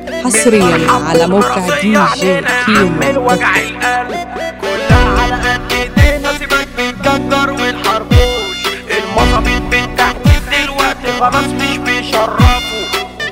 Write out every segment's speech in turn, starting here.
حصريا على موقع دي جي كيمو وجع القلب كلها على قد ايدينا سيبك بنكدر والحربوش المظابيط بالتحديد دلوقتي خلاص مش بيشرفوا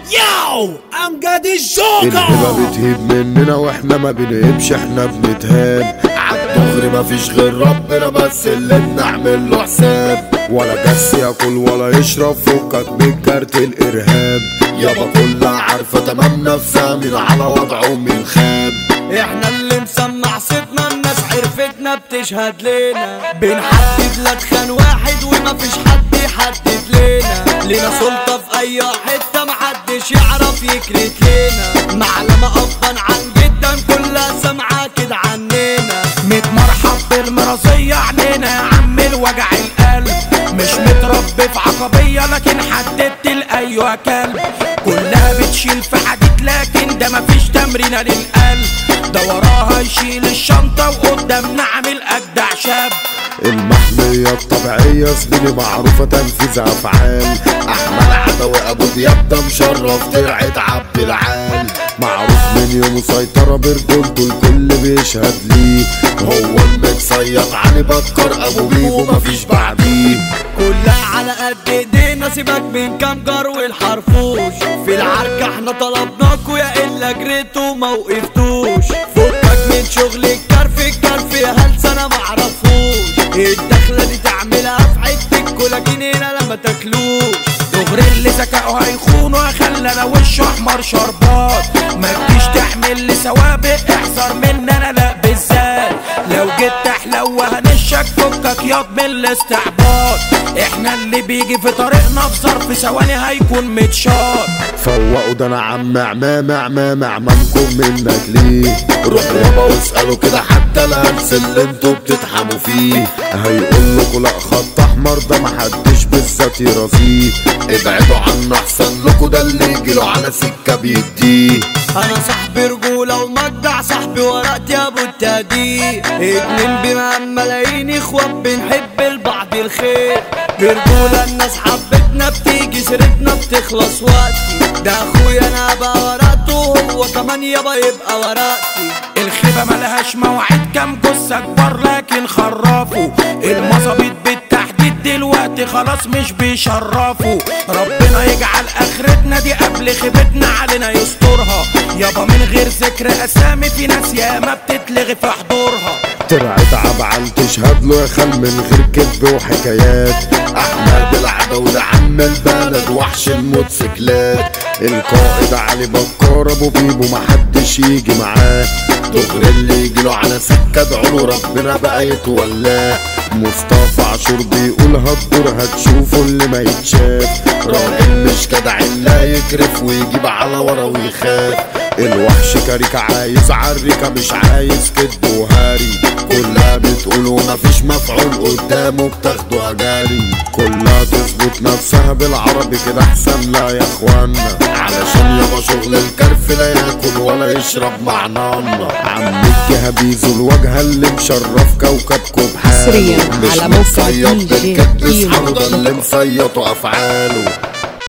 ياو امجد الهبة الجوكر بتهيب مننا واحنا ما بنهبش احنا بنتهاب عالدغري ما فيش غير ربنا بس اللي بنعمل له حساب ولا جس ياكل ولا يشرب فكك من كارت الارهاب يابا كلها عارفة تمام نفسها مين على وضعه مين خاب احنا اللي مسمع صيتنا الناس عرفتنا بتشهد لنا بنحدد لدخان واحد وما فيش حد يحدد لنا لنا سلطة في اي حتة محدش يعرف يكرت لنا معلمة ابا عن جدا كلها سامعة كده عننا متمرحب بالمرضية علينا يا عم الوجع القلب مش متربي في عقبية لكن حددت لأيوة كلب كلها بتشيل في حديد لكن ده مفيش تمرينة للقلب ده وراها يشيل الشنطة وقدامنا عامل أجدع شاب المحمية الطبيعية زميلي معروفة تنفيذ أفعال أحمد عدوي أبو دياب ده مشرف ترعة عبد العال معروف من يوم مسيطرة برجولته الكل بيشهد ليه هو المتصيط علي بكر أبو بيبو مفيش بعديه كلها على قد ايدينا سيبك من كام جار والحرفوش في العركة احنا طلبناكوا يا الا جريتوا ما وقفتوش فكك من شغل الكرف الكرف يا هلس انا معرفوش الدخلة دي تعملها في حتة كولاجين هنا لما تاكلوش دغري اللي ذكائه هيخونه خلانا وشه احمر شربات ما تجيش تحمل لي سوابق احذر مني انا لا بالذات لو جيت تحلو هنشك فكك ياض من الاستعباط احنا اللي بيجي في طريقنا في ظرف ثواني هيكون متشاط فوقوا ده انا عم عمام عمام عمامكم منك ليه روحوا يابا واسألوا كده حتى الهلس اللي انتوا بتتحموا فيه هيقول لكوا لا خط احمر ده محدش بالذات يرازيه ابعدوا عنه احسن لكوا ده اللي يجيله على سكة بيديه انا صاحبي رجولة ومجدع صاحبي ورقتي ابو التهديد اتنين بمقام ملايين اخوات بنحب البعض الخير برجولة الناس حبتنا بتيجي سيرتنا بتخلص وقتي ده اخويا انا ابقى ورقته وهو كمان يابا يبقى ورقتي الخيبة ملهاش موعد كام جثة كبار لكن خرافوا المظابيط بالتحديد دلوقتي خلاص مش بيشرفوا ربنا يجعل اخرتنا دي قبل خيبتنا علينا يسترها يابا من غير ذكر اسامي في ناس ياما بتتلغي في حضورها ترعة عبعل تشهد له يا خل من غير كذب وحكايات احمد العدوي ده عم البلد وحش الموتوسيكلات القائد علي بكار ابو بيبو محدش يجي معاه دغري اللي يجيله على سكة ادعوله ربنا بقى يتولاه مصطفى عاشور بيقول هتدور هتشوفوا اللي ما يتشاف راجل مش جدع لا يكرف ويجيب على ورا ويخاف الوحش كاريكا عايز عريكة مش عايز كدب وهاري كلها بتقول ومفيش مفعول قدامه بتاخده اجاري كلها تظبط نفسها بالعربي كده احسن لا يا اخوانا علشان يابا شغل الكرف لا ياكل ولا يشرب مع نانا عم الجهبيز الواجهة اللي مشرف كوكبكم بحاله حصرياً مش على موقع مصيط دي جي بالكدب كيمو اصحابه ده اللي مصيطوا افعاله